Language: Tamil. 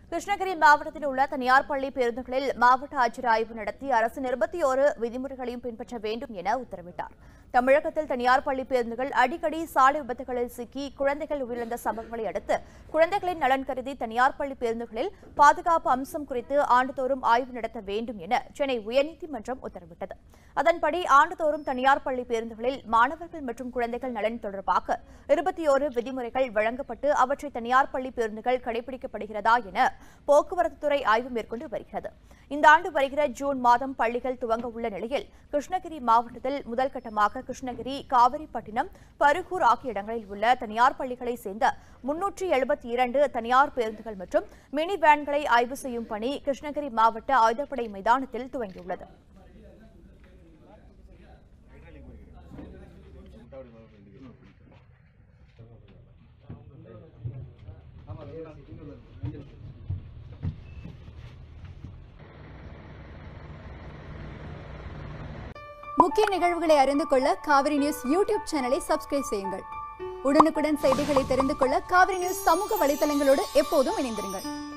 கிருஷ்ணகிரி மாவட்டத்தில் உள்ள தனியார் பள்ளி பேருந்துகளில் மாவட்ட ஆட்சியர் ஆய்வு நடத்தி அரசின் இருபத்தி ஓரு விதிமுறைகளையும் பின்பற்ற வேண்டும் என உத்தரவிட்டார் தமிழகத்தில் தனியார் பள்ளி பேருந்துகள் அடிக்கடி சாலை விபத்துகளில் சிக்கி குழந்தைகள் உயிரிழந்த சம்பவங்களை அடுத்து குழந்தைகளின் நலன் கருதி தனியார் பள்ளி பேருந்துகளில் பாதுகாப்பு அம்சம் குறித்து ஆண்டுதோறும் ஆய்வு நடத்த வேண்டும் என சென்னை உயர்நீதிமன்றம் உத்தரவிட்டது அதன்படி ஆண்டுதோறும் தனியார் பள்ளி பேருந்துகளில் மாணவர்கள் மற்றும் குழந்தைகள் நலன் தொடர்பாக இருபத்தி ஓரு விதிமுறைகள் வழங்கப்பட்டு அவற்றை தனியார் பள்ளி பேருந்துகள் கடைபிடிக்கப்படுகிறதா என போக்குவரத்து துறை ஆய்வு மேற்கொண்டு வருகிறது இந்த ஆண்டு வருகிற ஜூன் மாதம் பள்ளிகள் துவங்க உள்ள நிலையில் கிருஷ்ணகிரி மாவட்டத்தில் முதல் கட்டமாக கிருஷ்ணகிரி காவிரிப்பட்டினம் பருகூர் ஆகிய இடங்களில் உள்ள தனியார் பள்ளிகளை சேர்ந்த முன்னூற்றி எழுபத்தி இரண்டு தனியார் பேருந்துகள் மற்றும் மினி வேன்களை ஆய்வு செய்யும் பணி கிருஷ்ணகிரி மாவட்ட ஆயுதப்படை மைதானத்தில் துவங்கியுள்ளது முக்கிய நிகழ்வுகளை அறிந்து கொள்ள காவிரி நியூஸ் யூடியூப் சேனலை சப்ஸ்கிரைப் செய்யுங்கள் உடனுக்குடன் செய்திகளை தெரிந்து கொள்ள காவிரி நியூஸ் சமூக வலைதளங்களோடு எப்போதும் இணைந்திருங்கள்